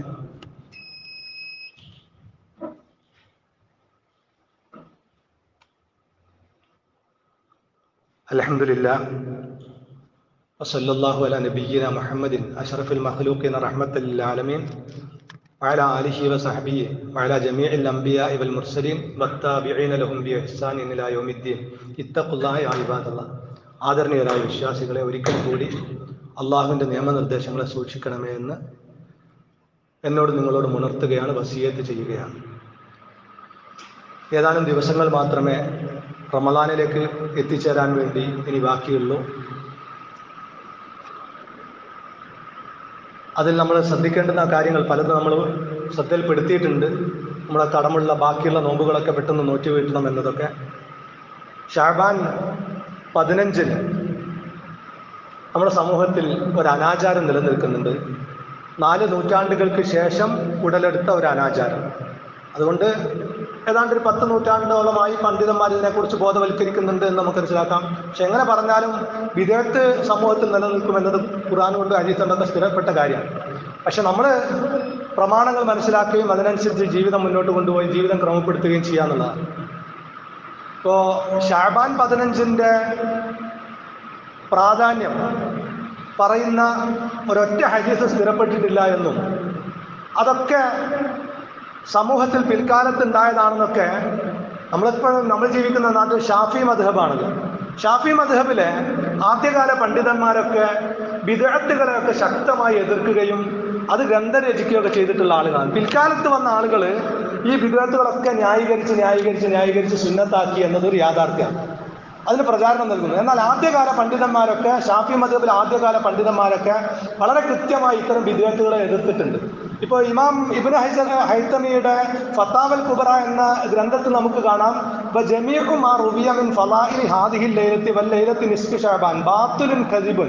അലഹമില്ല وصلى الله على نبينا محمد أشرف المخلوقين رحمة للعالمين وعلى آله وصحبه وعلى جميع الأنبياء والمرسلين والتابعين لهم بإحسان إلى يوم الدين اتقوا الله يا عباد الله ആദരണീയരായ വിശ്വാസികളെ ഒരിക്കൽ കൂടി അള്ളാഹുവിൻ്റെ നിയമനിർദ്ദേശങ്ങളെ സൂക്ഷിക്കണമേ എന്ന് എന്നോട് നിങ്ങളോട് ഉണർത്തുകയാണ് വസീയത്ത് ചെയ്യുകയാണ് ഏതാനും ദിവസങ്ങൾ മാത്രമേ റമദാനിലേക്ക് എത്തിച്ചേരാൻ വേണ്ടി ഇനി ബാക്കിയുള്ളൂ അതിൽ നമ്മൾ ശ്രദ്ധിക്കേണ്ടുന്ന കാര്യങ്ങൾ പലതും നമ്മൾ ശ്രദ്ധയിൽപ്പെടുത്തിയിട്ടുണ്ട് നമ്മുടെ കടമുള്ള ബാക്കിയുള്ള നോമ്പുകളൊക്കെ പെട്ടെന്ന് നോറ്റി വീട്ടണം എന്നതൊക്കെ ഷാബാൻ പതിനഞ്ചിന് നമ്മുടെ സമൂഹത്തിൽ ഒരു അനാചാരം നിലനിൽക്കുന്നുണ്ട് നാല് നൂറ്റാണ്ടുകൾക്ക് ശേഷം ഉടലെടുത്ത ഒരു അനാചാരം അതുകൊണ്ട് ഏതാണ്ട് ഒരു പത്ത് നൂറ്റാണ്ടോളമായി പണ്ഡിതന്മാർ ഇതിനെക്കുറിച്ച് ബോധവൽക്കരിക്കുന്നുണ്ട് എന്ന് നമുക്ക് മനസ്സിലാക്കാം പക്ഷെ എങ്ങനെ പറഞ്ഞാലും വിദേഹത്ത് സമൂഹത്തിൽ നിലനിൽക്കുമെന്നത് ഖുറാൻ കൊണ്ട് അരീത്തണ്ടൊക്കെ സ്ഥിരപ്പെട്ട കാര്യമാണ് പക്ഷെ നമ്മൾ പ്രമാണങ്ങൾ മനസ്സിലാക്കുകയും അതിനനുസരിച്ച് ജീവിതം മുന്നോട്ട് കൊണ്ടുപോയി ജീവിതം ക്രമപ്പെടുത്തുകയും ചെയ്യാന്നുള്ളതാണ് ഇപ്പോ ഷാബാൻ പതിനഞ്ചിന്റെ പ്രാധാന്യം പറയുന്ന ഒരൊറ്റ ഹദീസ് സ്ഥിരപ്പെട്ടിട്ടില്ല എന്നും അതൊക്കെ സമൂഹത്തിൽ പിൽക്കാലത്ത് ഉണ്ടായതാണെന്നൊക്കെ നമ്മളിപ്പോഴും നമ്മൾ ജീവിക്കുന്ന നാട്ടിൽ ഷാഫി മധബാണല്ലോ ഷാഫി മധബിലെ ആദ്യകാല പണ്ഡിതന്മാരൊക്കെ വിദഗ്ധകളെയൊക്കെ ശക്തമായി എതിർക്കുകയും അത് ഗ്രന്ഥരചിക്കുകയൊക്കെ ചെയ്തിട്ടുള്ള ആളുകളാണ് പിൽക്കാലത്ത് വന്ന ആളുകൾ ഈ വിദഗ്ധകളൊക്കെ ന്യായീകരിച്ച് ന്യായീകരിച്ച് ന്യായീകരിച്ച് സുന്നത്താക്കി എന്നതൊരു യാഥാർത്ഥ്യമാണ് അതിന് പ്രചാരണം നൽകുന്നു എന്നാൽ ആദ്യകാല പണ്ഡിതന്മാരൊക്കെ ഷാഫി മതബിലെ ആദ്യകാല പണ്ഡിതന്മാരൊക്കെ വളരെ കൃത്യമായി ഇത്തരം വിദ്യാർത്ഥികളെ എതിർത്തിട്ടുണ്ട് ഇപ്പോൾ ഇമാം ഇബിൻ ഹൈസ ഹൈത്തമിയുടെ ഫത്താവൽ കുബറ എന്ന ഗ്രന്ഥത്തിൽ നമുക്ക് കാണാം ജമീഖു മാ റുബിയ മിൻ ഫലാഇലി ഹാദിഹിൽ ലൈലത്തി വൽ ലൈലത്തി നിസ്ഫി ഷാബാൻ ബാത്തുലുൻ ഖദിബുൻ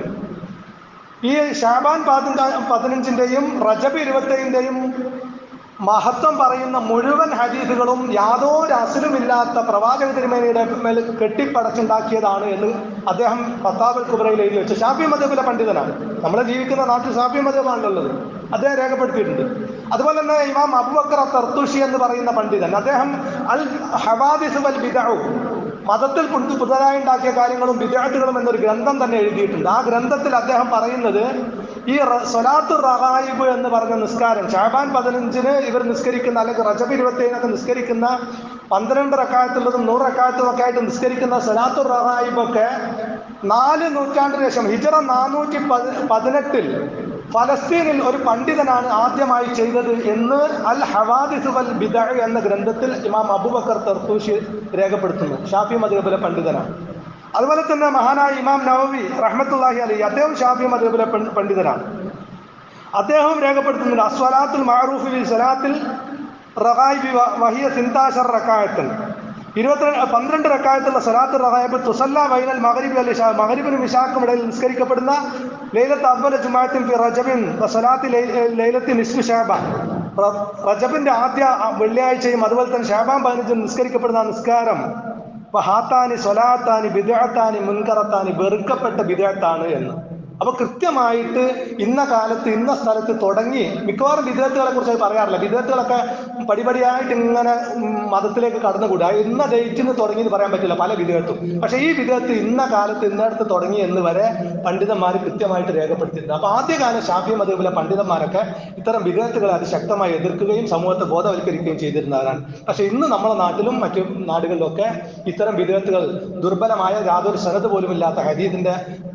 ഈ ഷാബാൻ പതിനഞ്ച പതിനഞ്ചിന്റെയും റജബ് ഇരുപത്തേഴിന്റെയും മഹത്വം പറയുന്ന മുഴുവൻ ഹദീസുകളും യാതൊരു അസുലുമില്ലാത്ത പ്രവാചക തിരുമേനിയുടെ മേൽ കെട്ടിപ്പടച്ചുണ്ടാക്കിയതാണ് എന്ന് അദ്ദേഹം പത്താബൽ കുബറയിൽ എഴുതി വെച്ചു ഷാഫി മതബിലെ പണ്ഡിതനാണ് നമ്മളെ ജീവിക്കുന്ന നാട്ടിൽ ഷാഫി മതബാണുള്ളത് അദ്ദേഹം രേഖപ്പെടുത്തിയിട്ടുണ്ട് അതുപോലെ തന്നെ ഇമാം അബുബക്കർ തർത്തുഷി എന്ന് പറയുന്ന പണ്ഡിതൻ അദ്ദേഹം അൽ ഹവാദിസ് വൽ ബിദഉ മതത്തിൽ പുതു- പുതുതായി ഉണ്ടാക്കിയ കാര്യങ്ങളും വിദ്യാർത്ഥികളും എന്നൊരു ഗ്രന്ഥം തന്നെ എഴുതിയിട്ടുണ്ട് ആ ഗ്രന്ഥത്തിൽ അദ്ദേഹം പറയുന്നത് ഈ റ- സ്വലാത്തു റഹായിബ് എന്ന് പറഞ്ഞ നിസ്കാരം ഷാബാൻ പതിനഞ്ചിന് ഇവർ നിസ്കരിക്കുന്ന അല്ലെങ്കിൽ റജബ് ഇരുപത്തേഴിനൊക്കെ നിസ്കരിക്കുന്ന പന്ത്രണ്ട് റക്കായത്തുള്ളതും നൂറ് റക്കായത്തും ഒക്കെ ആയിട്ട് നിസ്കരിക്കുന്ന സ്വലാത്തു റഹായിബൊക്കെ നാല് നൂറ്റാണ്ടിന് ശേഷം ഹിജറ നാനൂറ്റി പതി പതിനെട്ടിൽ ഫലസ്തീനിൽ ഒരു പണ്ഡിതനാണ് ആദ്യമായി ചെയ്തത് എന്ന് അൽ ഹവാദിസ് വൽ ബിദ എന്ന ഗ്രന്ഥത്തിൽ ഇമാം അബുബക്കർ തർത്തൂഷി രേഖപ്പെടുത്തുന്നു ഷാഫി മദബിലെ പണ്ഡിതനാണ് അതുപോലെ തന്നെ മഹാനായ ഇമാം നവവി റഹ്മത്തുല്ലാഹി അലി അദ്ദേഹം ഷാഫി മദബിലെ പണ്ഡിതനാണ് അദ്ദേഹം രേഖപ്പെടുത്തുന്നുണ്ട് അസ്വലാത്തുൽ മാറൂഫി ബി സ്വലാത്തിൽ റഹായിബി വ- വഹിയ സിന്താശർ റക്കായത്തൻ ഇരുപത്തിരണ്ട് പന്ത്രണ്ട് റക്കായത്തുള്ള സലാത്ത് റഹായബ് തുസല്ല വൈനൽ മകരിബ് അലി ഷാ മകരിബിനും ഇഷാക്കും ഇടയിൽ നിസ്കരിക്കപ്പെടുന്ന ലൈലത്ത് അബ്ബല ജുമാഅത്തിൻ ഫി റജബിൻ വസലാത്തി ലൈലത്തി നിസ്ഫു ഷാബാൻ റ- റജബിന്റെ ആദ്യ വെള്ളിയാഴ്ചയും അതുപോലെ തന്നെ ഷാബാൻ പതിനഞ്ചും നിസ്കരിക്കപ്പെടുന്ന ആ നിസ്കാരം ഹാത്താനി സ്വലാത്താനി ബിദഅത്താനി മുൻകറത്താനി വെറുക്കപ്പെട്ട ബിദഅത്താണ് എന്ന് അപ്പൊ കൃത്യമായിട്ട് ഇന്ന കാലത്ത് ഇന്ന സ്ഥലത്ത് തുടങ്ങി മിക്കവാറും വിദ്യാർത്ഥികളെ കുറിച്ച് പറയാറില്ല വിദ്യാർത്ഥികളൊക്കെ പടിപടിയായിട്ട് ഇങ്ങനെ ഉം, മതത്തിലേക്ക് കടന്നുകൂടുക ഇന്ന ഡേറ്റിന് തുടങ്ങി എന്ന് പറയാൻ പറ്റില്ല പല വിദ്യാർത്ഥും പക്ഷെ ഈ വിദ്യാർത്ഥി ഇന്ന കാലത്ത് ഇന്നടത്ത് തുടങ്ങി എന്ന് വരെ പണ്ഡിതന്മാർ കൃത്യമായിട്ട് രേഖപ്പെടുത്തിയിട്ടുണ്ട് അപ്പൊ ആദ്യകാല ഷാഫി മതബിലെ പണ്ഡിതന്മാരൊക്കെ ഇത്തരം വിദ്യാർത്ഥികളെ അത് ശക്തമായി എതിർക്കുകയും സമൂഹത്തെ ബോധവൽക്കരിക്കുകയും ചെയ്തിരുന്നവരാണ് പക്ഷെ ഇന്ന് നമ്മുടെ നാട്ടിലും മറ്റു നാടുകളിലൊക്കെ ഇത്തരം വിദ്യാർത്ഥികൾ ദുർബലമായ യാതൊരു ശ്രദ്ധ പോലും ഇല്ലാത്ത ഹദീദിന്റെ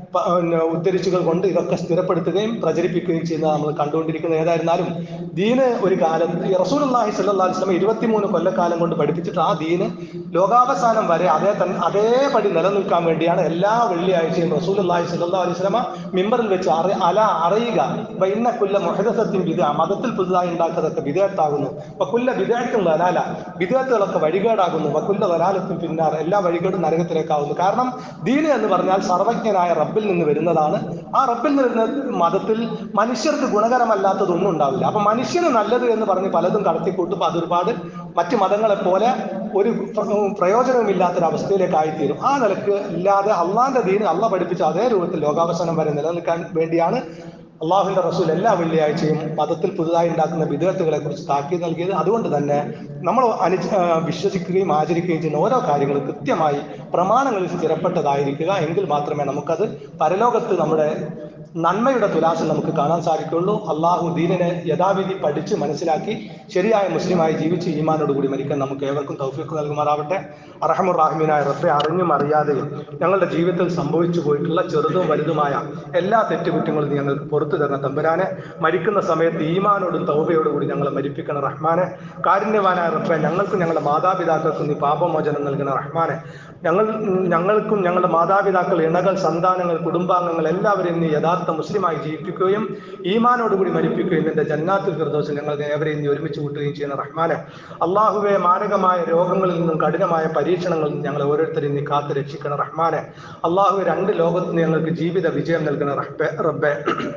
പ- പിന്നെ ഉദ്ധരിച്ചുകൾ കൊണ്ട് ഇതൊക്കെ സ്ഥിരപ്പെടുത്തുകയും പ്രചരിപ്പിക്കുകയും ചെയ്യുന്നത് നമ്മൾ കണ്ടുകൊണ്ടിരിക്കുന്നത് ഏതായിരുന്നാലും ദീന് ഒരു കാലത്ത് ഈ റസൂലുള്ളാഹി സ്വല്ലല്ലാഹി അലൈഹി വസല്ലം ഇരുപത്തിമൂന്ന് കൊല്ലക്കാലം കൊണ്ട് പഠിപ്പിച്ചിട്ട് ആ ദീന് ലോകാവസാനം വരെ അതേ തന്നെ അതേപടി നിലനിൽക്കാൻ വേണ്ടിയാണ് എല്ലാ വെള്ളിയാഴ്ചയും റസൂലുള്ളാഹി സ്വല്ലല്ലാഹി അലൈഹി വസല്ലമ മിമ്പറിൽ വെച്ച് അറി അല അറിയുക ഇന്ന കുല്ല മുഹദസത്തിൻ വിദ മതത്തിൽ പുതുതായി ഉണ്ടാക്കുന്നതൊക്കെ വിധേയത്താകുന്നു വക്കുല്ല വിധേയത്തും വലാല വിധേയത്തുകളൊക്കെ വഴികേടാകുന്നു വക്കുല്ല വലാലത്തും പിന്നാർ എല്ലാ വഴികേടും നരകത്തിലേക്കാവുന്നു കാരണം ദീന് എന്ന് പറഞ്ഞാൽ സർവജ്ഞനായ റബ്ബിൽ നിന്ന് വരുന്നതാണ് ആ റബ്ബിൽ നിന്ന് വരുന്ന മതത്തിൽ മനുഷ്യർക്ക് ഗുണകരമല്ലാത്തതൊന്നും ഉണ്ടാവില്ല അപ്പൊ മനുഷ്യന് നല്ലത് എന്ന് പറഞ്ഞ് പലതും കടത്തിക്കൂട്ടുമ്പോൾ അതൊരുപാട് മറ്റു മതങ്ങളെ പോലെ ഒരു പ്ര- പ്രയോജനവുമില്ലാത്തൊരവസ്ഥയിലേക്ക് ആയിത്തീരും ആ നിലക്ക് ഇല്ലാതെ അള്ളാന്റെ ദീന് അള്ള പഠിപ്പിച്ച അതേ രൂപത്തിൽ ലോകാവസാനം വരെ നിലനിൽക്കാൻ വേണ്ടിയാണ് അള്ളാഹുവിന്റെ റസൂൽ എല്ലാ വെള്ളിയാഴ്ചയും മതത്തിൽ പുതുതായി ഉണ്ടാക്കുന്ന വിധേയത്തുകളെ കുറിച്ച് താക്കീത് നൽകിയത് അതുകൊണ്ട് തന്നെ നമ്മൾ അനു ആ, വിശ്വസിക്കുകയും ആചരിക്കുകയും ചെയ്യുന്ന ഓരോ കാര്യങ്ങളും കൃത്യമായി പ്രമാണങ്ങളിൽ സ്ഥിരപ്പെട്ടതായിരിക്കുക എങ്കിൽ മാത്രമേ നമുക്കത് പരലോകത്ത് നമ്മുടെ നന്മയുടെ തുലാസിൽ നമുക്ക് കാണാൻ സാധിക്കുള്ളൂ അള്ളാഹു ദീനിനെ യഥാവിധി പഠിച്ച് മനസ്സിലാക്കി ശരിയായ മുസ്ലിമായി ജീവിച്ച് ഈമാനോടുകൂടി മരിക്കാൻ നമുക്ക് ഏവർക്കും തൗഫീഖ് നൽകുമാറാവട്ടെ അറഹമുറാഹിമീനായ റബ്ബെ അറിഞ്ഞും അറിയാതെയും ഞങ്ങളുടെ ജീവിതത്തിൽ സംഭവിച്ചു പോയിട്ടുള്ള ചെറുതും വലുതുമായ എല്ലാ തെറ്റുകുറ്റങ്ങളും നീ ഞങ്ങൾക്ക് പുറത്തു തരണം തമ്പുരാനെ മരിക്കുന്ന സമയത്ത് ഈമാനോടും തൗബയോടും കൂടി ഞങ്ങളെ മരിപ്പിക്കണം റഹ്മാനെ കാരുണ്യവാനായ റബ്ബെ ഞങ്ങൾക്കും ഞങ്ങളുടെ മാതാപിതാക്കൾക്കും നീ പാപമോചനം നൽകണം റഹ്മാനെ ഞങ്ങൾ ഞങ്ങൾക്കും ഞങ്ങളുടെ മാതാപിതാക്കൾ ഇണകൾ സന്താനങ്ങൾ കുടുംബാംഗങ്ങൾ എല്ലാവരെയും നീ യഥാർത്ഥ മുസ്ലിമായി ജീവിപ്പിക്കുകയും ഈമാനോടുകൂടി മരിപ്പിക്കുകയും നിന്റെ ജന്നാത്തുൽ ഫിർദോസിൽ ഞങ്ങൾ ഏവരെയും നീ ഒരുമിച്ച് കൂട്ടുകയും ചെയ്യുന്ന റഹ്മാനെ അള്ളാഹുവെ മാരകമായ രോഗങ്ങളിൽ നിന്നും കഠിനമായ പരീക്ഷണങ്ങളിൽ നിന്നും ഞങ്ങൾ ഓരോരുത്തരെയും നീ കാത്തു രക്ഷിക്കണം റഹ്മാനെ അള്ളാഹുവെ രണ്ട് ലോകത്ത് ഞങ്ങൾക്ക് ജീവിത വിജയം നൽകണം റബ്ബെ റബ്ബെ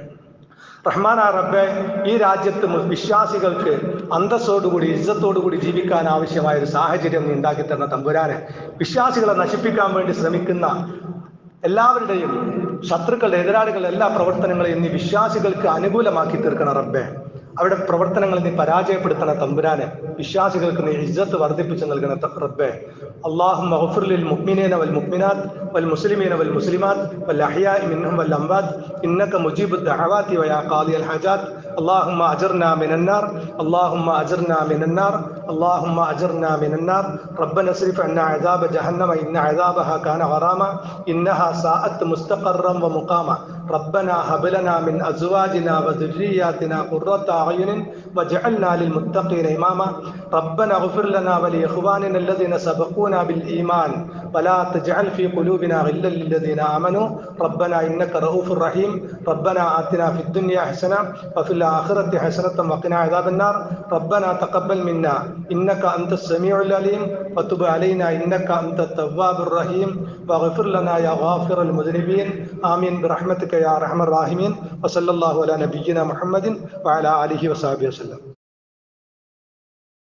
റഹ്മാന റബ്ബെ ഈ രാജ്യത്ത് മു- വിശ്വാസികൾക്ക് അന്തസ്സോടുകൂടി ഇജ്ജത്തോടുകൂടി ജീവിക്കാൻ ആവശ്യമായ ഒരു സാഹചര്യം നീ ഉണ്ടാക്കി തരുന്ന തമ്പുരാനെ വിശ്വാസികളെ നശിപ്പിക്കാൻ വേണ്ടി ശ്രമിക്കുന്ന എല്ലാവരുടെയും ശത്രുക്കളുടെ എതിരാളികളുടെ എല്ലാ പ്രവർത്തനങ്ങളെയും നീ വിശ്വാസികൾക്ക് അനുകൂലമാക്കി തീർക്കണം റബ്ബെ അവരുടെ പ്രവർത്തനങ്ങൾ നീ പരാജയപ്പെടുത്തണ തമ്പുരാനെ വിശ്വാസികൾക്ക് നീ ഇജ്ജത്ത് വർദ്ധിപ്പിച്ചു നൽകണ ത- റബ്ബെ അള്ളാഹും മഹഫുറിൽ മുഅ്മിനീന വൽ മുഅ്മിനാത്ത് വൽ മുസ്ലിമീന വൽ മുസ്ലിമാത്ത് വൽ അഹ്യാഇ മിൻഹും വൽ അംവാത്ത് ഇന്നക മുജീബു ദഅവാതി വയാ ഖാദി അൽ ഹജാത്ത് اللهم اجرنا من النار اللهم اجرنا من النار اللهم اجرنا من النار ربنا اصرف عنا عذاب جهنم ان عذابها كان غراما انها ساءت مستقرا ومقاما ربنا هب لنا من ازواجنا وذرياتنا قرة اعين واجعلنا للمتقين اماما ربنا اغفر لنا ولاخواننا الذين سبقونا بالايمان ولا تجعل في قلوبنا غلا للذين امنوا ربنا انك رؤوف رحيم ربنا اتنا في الدنيا حسنه وفي الاخره حسنه وقنا عذاب النار ربنا تقبل منا انك انت السميع العليم وتب علينا انك انت التواب الرحيم واغفر لنا يا غافر المذنبين امين برحمتك يا ارحم الراحمين وصلى الله على نبينا محمد وعلى اله وصحبه وسلم